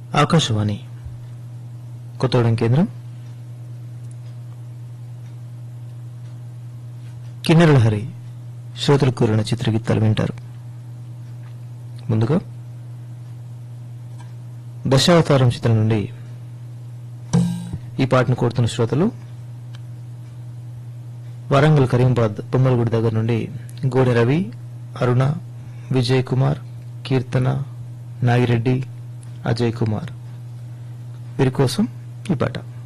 ఆకాశవాణి కొత్తగూడెం కేంద్రం కిన్నెరల హరి శ్రోతలు కూరిన చిత్రగీతాలు వింటారు ముందుగా దశావతారం చిత్రం నుండి ఈ పాటను కోరుతున్న శ్రోతలు వరంగల్ కరీంబాద్ బొమ్మలగూడి దగ్గర నుండి గోడె రవి అరుణ విజయ్ కుమార్ కీర్తన నాగిరెడ్డి అజయ్ కుమార్ వీరి కోసం ఈ పాట